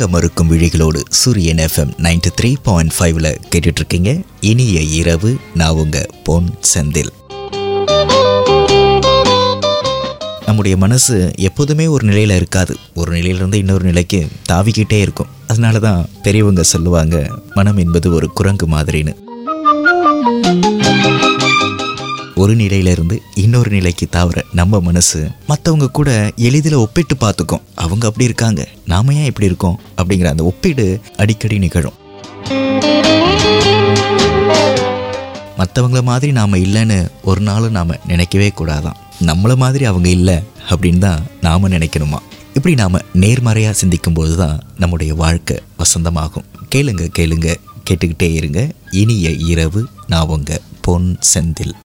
உறங்க மறுக்கும் விழிகளோடு சூரியன் எஃப்எம் நைன்டி த்ரீ பாயிண்ட் ஃபைவ்ல கேட்டுட்டு இருக்கீங்க இனிய இரவு நான் உங்க பொன் செந்தில் நம்முடைய மனசு எப்போதுமே ஒரு நிலையில் இருக்காது ஒரு நிலையிலிருந்து இன்னொரு நிலைக்கு தாவிக்கிட்டே இருக்கும் அதனால தான் பெரியவங்க சொல்லுவாங்க மனம் என்பது ஒரு குரங்கு மாதிரின்னு ஒரு நிலையிலிருந்து இன்னொரு நிலைக்கு தாவற நம்ம மனசு மற்றவங்க கூட எளிதில் ஒப்பிட்டு பார்த்துக்கும் அவங்க அப்படி இருக்காங்க நாம ஏன் இப்படி இருக்கோம் அப்படிங்கிற அந்த ஒப்பீடு அடிக்கடி நிகழும் மற்றவங்கள மாதிரி நாம் இல்லைன்னு ஒரு நாளும் நாம் நினைக்கவே கூடாதான் நம்மளை மாதிரி அவங்க இல்லை அப்படின்னு தான் நாம் நினைக்கணுமா இப்படி நாம் நேர்மறையாக சிந்திக்கும்போது தான் நம்முடைய வாழ்க்கை வசந்தமாகும் கேளுங்க கேளுங்க கேட்டுக்கிட்டே இருங்க இனிய இரவு நான் உங்க பொன் செந்தில்